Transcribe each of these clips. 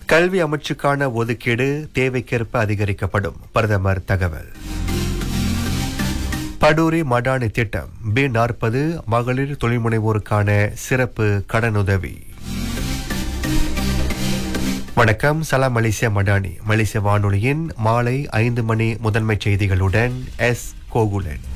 கல்வி அமைச்சுக்கான ஒதுக்கீடு தேவைக்கேற்ப அதிகரிக்கப்படும் பிரதமர் தகவல் படூரி மடானி திட்டம் பி நாற்பது மகளிர் தொழில்முனைவோருக்கான சிறப்பு கடனுதவி வணக்கம் சலாம் மலேசியா மடானி மலேசிய வானொலியின் மாலை ஐந்து மணி முதன்மை செய்திகளுடன் எஸ் கோகுலன்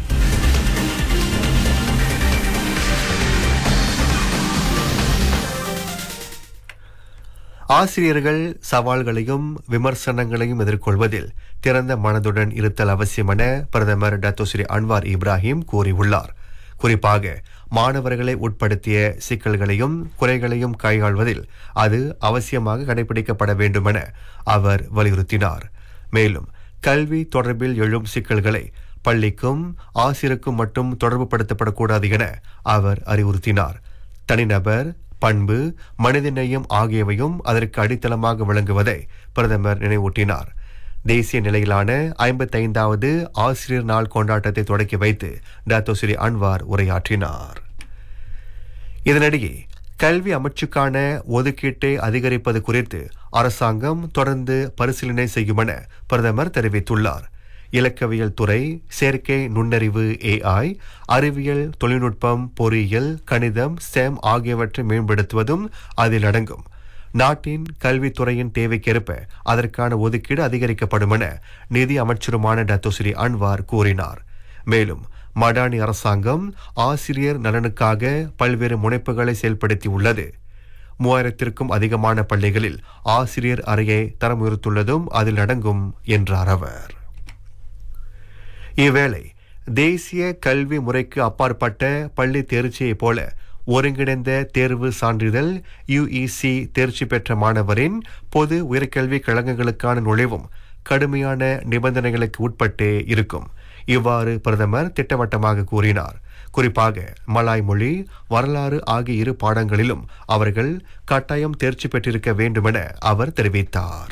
ஆசிரியர்கள் சவால்களையும் விமர்சனங்களையும் எதிர்கொள்வதில் திறந்த மனதுடன் இருத்தல் அவசியம் என பிரதமர் டத்தோஸ்ரீ அன்வார் இப்ராஹிம் கூறியுள்ளார் குறிப்பாக மாணவர்களை உட்படுத்திய சிக்கல்களையும் குறைகளையும் கையாள்வதில் அது அவசியமாக கடைபிடிக்கப்பட வேண்டும் என அவர் வலியுறுத்தினார் மேலும் கல்வி தொடர்பில் எழும் சிக்கல்களை பள்ளிக்கும் ஆசிரியருக்கும் மட்டும் தொடர்புபடுத்தப்படக்கூடாது என அவர் அறிவுறுத்தினார் தனிநபர் பண்பு மனிதநேயம் ஆகியவையும் அதற்கு அடித்தளமாக விளங்குவதை பிரதமர் நினைவூட்டினார் தேசிய நிலையிலான ஐம்பத்தைந்தாவது ஆசிரியர் நாள் கொண்டாட்டத்தை தொடக்கி வைத்து டாக்டர் ஸ்ரீ அன்வார் உரையாற்றினார் இதனிடையே கல்வி அமைச்சுக்கான ஒதுக்கீட்டை அதிகரிப்பது குறித்து அரசாங்கம் தொடர்ந்து பரிசீலனை செய்யும் என பிரதமர் தெரிவித்துள்ளார் இலக்கவியல் துறை செயற்கை நுண்ணறிவு ஏஐ அறிவியல் தொழில்நுட்பம் பொறியியல் கணிதம் ஸ்டெம் ஆகியவற்றை மேம்படுத்துவதும் அதில் அடங்கும் நாட்டின் கல்வித்துறையின் தேவைக்கேற்ப அதற்கான ஒதுக்கீடு அதிகரிக்கப்படும் என நிதி அமைச்சருமான டத்தோஸ்ரீ அன்வார் கூறினார் மேலும் மடானி அரசாங்கம் ஆசிரியர் நலனுக்காக பல்வேறு முனைப்புகளை செயல்படுத்தி உள்ளது மூவாயிரத்திற்கும் அதிகமான பள்ளிகளில் ஆசிரியர் அறையை தரம் உயர்த்துள்ளதும் அதில் அடங்கும் என்றார் அவர் இவ்வேளை தேசிய கல்வி முறைக்கு அப்பாற்பட்ட பள்ளி தேர்ச்சியைப் போல ஒருங்கிணைந்த தேர்வு சான்றிதழ் யுஇசி தேர்ச்சி பெற்ற மாணவரின் பொது உயர்கல்வி கழகங்களுக்கான நுழைவும் கடுமையான நிபந்தனைகளுக்கு உட்பட்டே இருக்கும் இவ்வாறு பிரதமர் திட்டவட்டமாக கூறினார் குறிப்பாக மலாய் மொழி வரலாறு ஆகிய இரு பாடங்களிலும் அவர்கள் கட்டாயம் தேர்ச்சி பெற்றிருக்க வேண்டும் என அவர் தெரிவித்தார்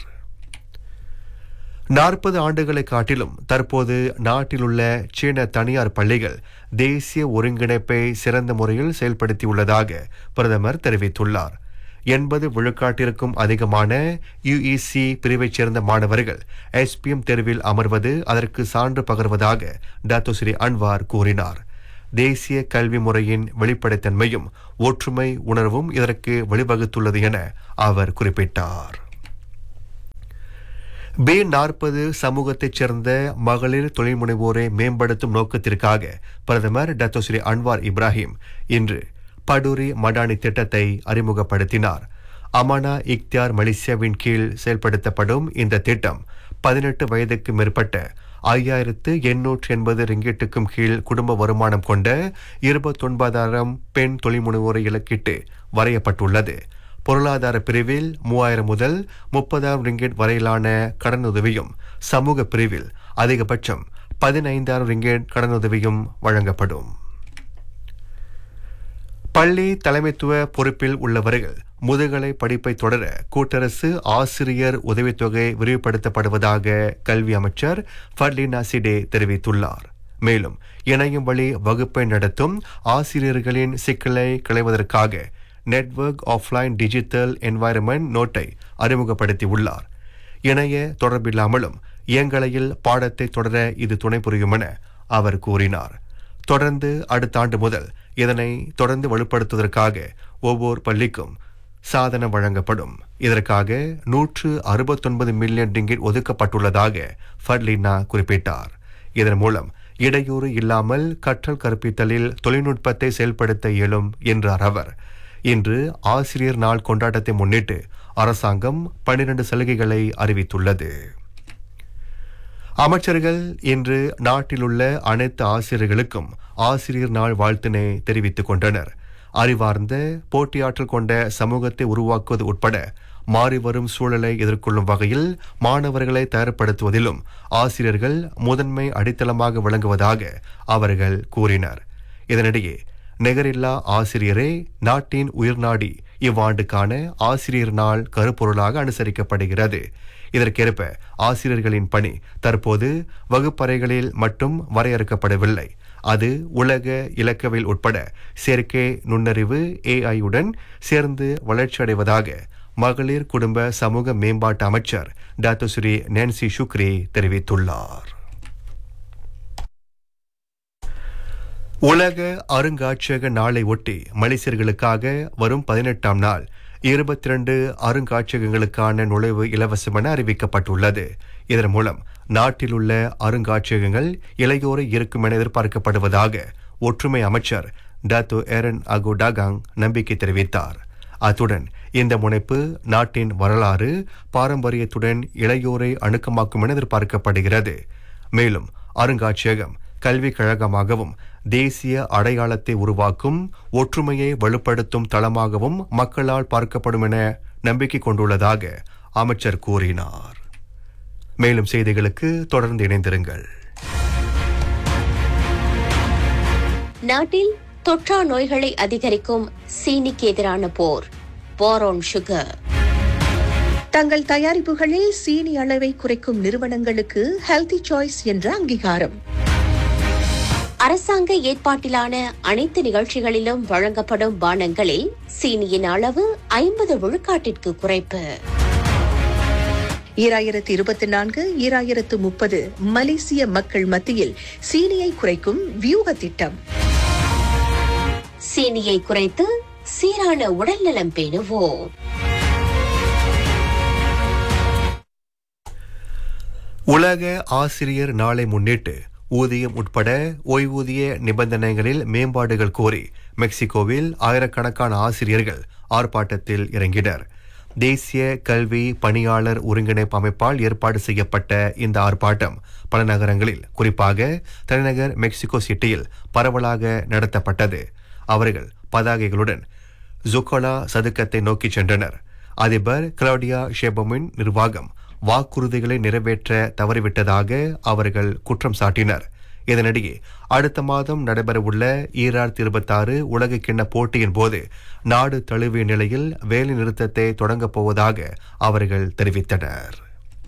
நாற்பது ஆண்டுகளை காட்டிலும் தற்போது நாட்டிலுள்ள சீன தனியார் பள்ளிகள் தேசிய ஒருங்கிணைப்பை சிறந்த முறையில் செயல்படுத்தியுள்ளதாக பிரதமர் தெரிவித்துள்ளார் எண்பது விழுக்காட்டிற்கும் அதிகமான யுஇசி பிரிவைச் சேர்ந்த மாணவர்கள் எஸ்பிஎம் தேர்வில் அமர்வது அதற்கு சான்று பகர்வதாக டாக்டர் ஸ்ரீ அன்வார் கூறினார் தேசிய கல்வி முறையின் வெளிப்படைத்தன்மையும் ஒற்றுமை உணர்வும் இதற்கு வழிவகுத்துள்ளது என அவர் குறிப்பிட்டார் பி நாற்பது சமூகத்தைச் சேர்ந்த மகளிர் தொழில் முனைவோரை மேம்படுத்தும் நோக்கத்திற்காக பிரதமர் டத்தோஸ்ரீ அன்வார் இப்ராஹிம் இன்று படூரி மடானி திட்டத்தை அறிமுகப்படுத்தினார் அமானா இக்தியார் மலேசியாவின் கீழ் செயல்படுத்தப்படும் இந்த திட்டம் பதினெட்டு வயதுக்கு மேற்பட்ட ஐயாயிரத்து எண்ணூற்று எண்பது ரிங்கெட்டுக்கும் கீழ் குடும்ப வருமானம் கொண்ட இருபத்தொன்பதாயிரம் பெண் தொழில் முனைவோரை இலக்கிட்டு வரையப்பட்டுள்ளது பொருளாதார பிரிவில் மூவாயிரம் முதல் முப்பதாயிரம் ரிங்கெட் வரையிலான கடனுதவியும் சமூக பிரிவில் அதிகபட்சம் பதினைந்தாயிரம் ரிங்கெட் கடனுதவியும் வழங்கப்படும் பள்ளி தலைமைத்துவ பொறுப்பில் உள்ளவர்கள் முதுகலை படிப்பை தொடர கூட்டரசு ஆசிரியர் உதவித்தொகை விரிவுபடுத்தப்படுவதாக கல்வி அமைச்சர் ஃபர்லினா சிடே தெரிவித்துள்ளார் மேலும் இணையம் வழி வகுப்பை நடத்தும் ஆசிரியர்களின் சிக்கலை களைவதற்காக நெட்வொர்க் ஆஃப்லைன் டிஜிட்டல் என்வாயர்மெண்ட் நோட்டை அறிமுகப்படுத்தியுள்ளார் இணைய தொடர்பில்லாமலும் இயங்கலையில் பாடத்தை தொடர இது துணை புரியும் என அவர் கூறினார் தொடர்ந்து அடுத்த ஆண்டு முதல் இதனை தொடர்ந்து வலுப்படுத்துவதற்காக ஒவ்வொரு பள்ளிக்கும் சாதனம் வழங்கப்படும் இதற்காக நூற்று அறுபத்தொன்பது மில்லியன் ரிங்கிட் ஒதுக்கப்பட்டுள்ளதாக ஃபர்லினா குறிப்பிட்டார் இதன் மூலம் இடையூறு இல்லாமல் கற்றல் கற்பித்தலில் தொழில்நுட்பத்தை செயல்படுத்த இயலும் என்றார் அவர் இன்று ஆசிரியர் நாள் கொண்டாட்டத்தை முன்னிட்டு அரசாங்கம் பன்னிரண்டு சலுகைகளை அறிவித்துள்ளது அமைச்சர்கள் இன்று நாட்டிலுள்ள அனைத்து ஆசிரியர்களுக்கும் ஆசிரியர் நாள் வாழ்த்தினை தெரிவித்துக் கொண்டனர் அறிவார்ந்த போட்டியாற்றல் கொண்ட சமூகத்தை உருவாக்குவது உட்பட மாறிவரும் சூழலை எதிர்கொள்ளும் வகையில் மாணவர்களை தயார்படுத்துவதிலும் ஆசிரியர்கள் முதன்மை அடித்தளமாக விளங்குவதாக அவர்கள் கூறினர் இதனிடையே நிகரில்லா ஆசிரியரே நாட்டின் உயிர்நாடி இவ்வாண்டுக்கான ஆசிரியர் நாள் கருப்பொருளாக அனுசரிக்கப்படுகிறது இதற்கேற்ப ஆசிரியர்களின் பணி தற்போது வகுப்பறைகளில் மட்டும் வரையறுக்கப்படவில்லை அது உலக இலக்கவில் உட்பட செயற்கை நுண்ணறிவு ஏஐயுடன் சேர்ந்து வளர்ச்சியடைவதாக மகளிர் குடும்ப சமூக மேம்பாட்டு அமைச்சர் டாக்டர் ஸ்ரீ நான்சி சுக்ரி தெரிவித்துள்ளார் உலக அருங்காட்சியக நாளை ஒட்டி மலேசியர்களுக்காக வரும் பதினெட்டாம் நாள் இருபத்தி ரெண்டு அருங்காட்சியகங்களுக்கான நுழைவு இலவசம் என அறிவிக்கப்பட்டுள்ளது இதன் மூலம் நாட்டில் உள்ள அருங்காட்சியகங்கள் இளையோரை இருக்கும் என எதிர்பார்க்கப்படுவதாக ஒற்றுமை அமைச்சர் டாத்தோ ஏரன் அகோ டாகாங் நம்பிக்கை தெரிவித்தார் அத்துடன் இந்த முனைப்பு நாட்டின் வரலாறு பாரம்பரியத்துடன் இளையோரை அணுக்கமாக்கும் என எதிர்பார்க்கப்படுகிறது மேலும் அருங்காட்சியகம் கல்விக் கழகமாகவும் தேசிய அடையாளத்தை உருவாக்கும் ஒற்றுமையை வலுப்படுத்தும் தளமாகவும் மக்களால் பார்க்கப்படும் என நம்பிக்கை கொண்டுள்ளதாக அமைச்சர் கூறினார் மேலும் செய்திகளுக்கு தொடர்ந்து இணைந்திருங்கள் நாட்டில் தொற்றா நோய்களை அதிகரிக்கும் சீனிக்கு எதிரான போர் போரோன் சுகர் தங்கள் தயாரிப்புகளில் சீனி அளவை குறைக்கும் நிறுவனங்களுக்கு ஹெல்தி சாய்ஸ் என்ற அங்கீகாரம் அரசாங்க ஏற்பாட்டிலான அனைத்து நிகழ்ச்சிகளிலும் வழங்கப்படும் பானங்களில் சீனியின் அளவு ஐம்பது விழுக்காட்டிற்கு குறைப்பு ஈராயிரத்து இருபத்தி நான்கு ஈராயிரத்து முப்பது மலேசிய மக்கள் மத்தியில் சீனியை குறைக்கும் வியூக திட்டம் சீனியை குறைத்து சீரான உடல்நலம் பேணுவோம் உலக ஆசிரியர் நாளை முன்னிட்டு ஊதியம் உட்பட ஓய்வூதிய நிபந்தனைகளில் மேம்பாடுகள் கோரி மெக்சிகோவில் ஆயிரக்கணக்கான ஆசிரியர்கள் ஆர்ப்பாட்டத்தில் இறங்கினர் தேசிய கல்வி பணியாளர் ஒருங்கிணைப்பு அமைப்பால் ஏற்பாடு செய்யப்பட்ட இந்த ஆர்ப்பாட்டம் பல நகரங்களில் குறிப்பாக தலைநகர் மெக்சிகோ சிட்டியில் பரவலாக நடத்தப்பட்டது அவர்கள் பதாகைகளுடன் ஜுகோலா சதுக்கத்தை நோக்கி சென்றனர் அதிபர் கிளவுடியா ஷேபமின் நிர்வாகம் வாக்குறுதிகளை நிறைவேற்ற தவறிவிட்டதாக அவர்கள் குற்றம் சாட்டினர் இதனிடையே அடுத்த மாதம் நடைபெறவுள்ள ஈராயிரத்தி இருபத்தாறு உலக கிண்ண போட்டியின் போது நாடு தழுவிய நிலையில் வேலை நிறுத்தத்தை தொடங்கப் போவதாக அவர்கள் தெரிவித்தனர்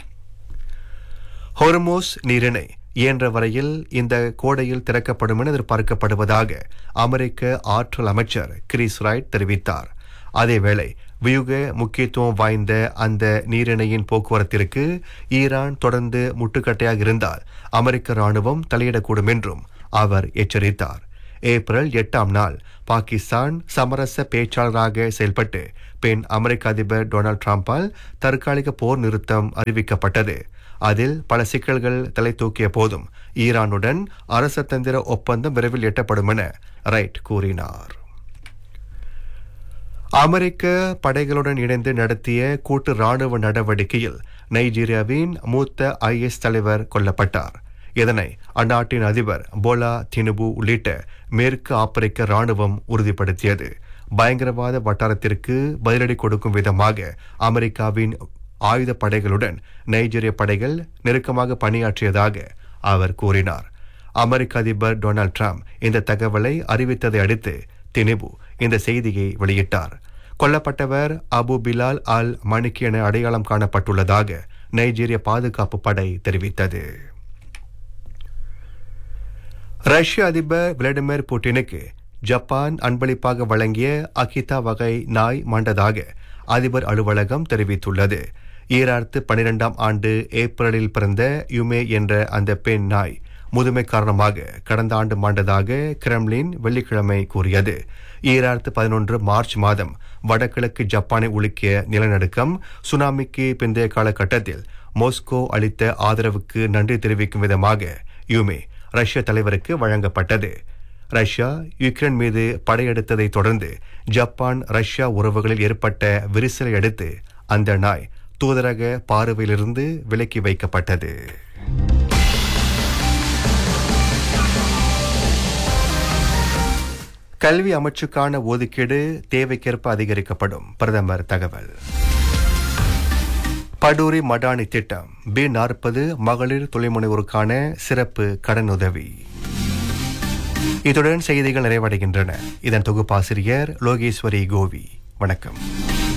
ஹொர்மோஸ் நீரிணை இயன்ற வரையில் இந்த கோடையில் திறக்கப்படும் என எதிர்பார்க்கப்படுவதாக அமெரிக்க ஆற்றல் அமைச்சர் கிறிஸ் ரைட் தெரிவித்தார் அதேவேளை வியூக முக்கியத்துவம் வாய்ந்த அந்த நீரிணையின் போக்குவரத்திற்கு ஈரான் தொடர்ந்து முட்டுக்கட்டையாக இருந்தால் அமெரிக்க ராணுவம் தலையிடக்கூடும் என்றும் அவர் எச்சரித்தார் ஏப்ரல் எட்டாம் நாள் பாகிஸ்தான் சமரச பேச்சாளராக செயல்பட்டு பின் அமெரிக்க அதிபர் டொனால்ட் டிரம்பால் தற்காலிக போர் நிறுத்தம் அறிவிக்கப்பட்டது அதில் பல சிக்கல்கள் தலை தூக்கிய போதும் ஈரானுடன் அரசதந்திர ஒப்பந்தம் விரைவில் எட்டப்படும் என ரைட் கூறினார் அமெரிக்க படைகளுடன் இணைந்து நடத்திய கூட்டு ராணுவ நடவடிக்கையில் நைஜீரியாவின் மூத்த ஐஎஸ் தலைவர் கொல்லப்பட்டார் இதனை அந்நாட்டின் அதிபர் போலா தினுபு உள்ளிட்ட மேற்கு ஆப்பிரிக்க ராணுவம் உறுதிப்படுத்தியது பயங்கரவாத வட்டாரத்திற்கு பதிலடி கொடுக்கும் விதமாக அமெரிக்காவின் ஆயுத படைகளுடன் நைஜீரிய படைகள் நெருக்கமாக பணியாற்றியதாக அவர் கூறினார் அமெரிக்க அதிபர் டொனால்ட் ட்ரம்ப் இந்த தகவலை அறிவித்ததை அடுத்து தினிபு இந்த செய்தியை வெளியிட்டார் கொல்லப்பட்டவர் அபு பிலால் அல் மணிக்கு என அடையாளம் காணப்பட்டுள்ளதாக நைஜீரிய பாதுகாப்பு படை தெரிவித்தது ரஷ்ய அதிபர் விளாடிமிர் புட்டினுக்கு ஜப்பான் அன்பளிப்பாக வழங்கிய அகிதா வகை நாய் மாண்டதாக அதிபர் அலுவலகம் தெரிவித்துள்ளது ஈராயிரத்து பனிரெண்டாம் ஆண்டு ஏப்ரலில் பிறந்த யுமே என்ற அந்த பெண் நாய் முதுமை காரணமாக கடந்த ஆண்டு மாண்டதாக கிரெம்லின் வெள்ளிக்கிழமை கூறியது ஈராயிரத்து பதினொன்று மார்ச் மாதம் வடகிழக்கு ஜப்பானை உலுக்கிய நிலநடுக்கம் சுனாமிக்கு பிந்தைய காலகட்டத்தில் மாஸ்கோ அளித்த ஆதரவுக்கு நன்றி தெரிவிக்கும் விதமாக யுமே ரஷ்ய தலைவருக்கு வழங்கப்பட்டது ரஷ்யா யுக்ரைன் மீது படையெடுத்ததை தொடர்ந்து ஜப்பான் ரஷ்யா உறவுகளில் ஏற்பட்ட விரிசலை அடுத்து அந்த நாய் தூதரக பார்வையிலிருந்து விலக்கி வைக்கப்பட்டது கல்வி அமைச்சுக்கான ஒதுக்கீடு தேவைக்கேற்ப அதிகரிக்கப்படும் பிரதமர் தகவல் படூரி மடானி திட்டம் பி நாற்பது மகளிர் தொழில்முனைவோருக்கான சிறப்பு கடனுதவி இத்துடன் செய்திகள் நிறைவடைகின்றன இதன் தொகுப்பாசிரியர் லோகேஸ்வரி கோவி வணக்கம்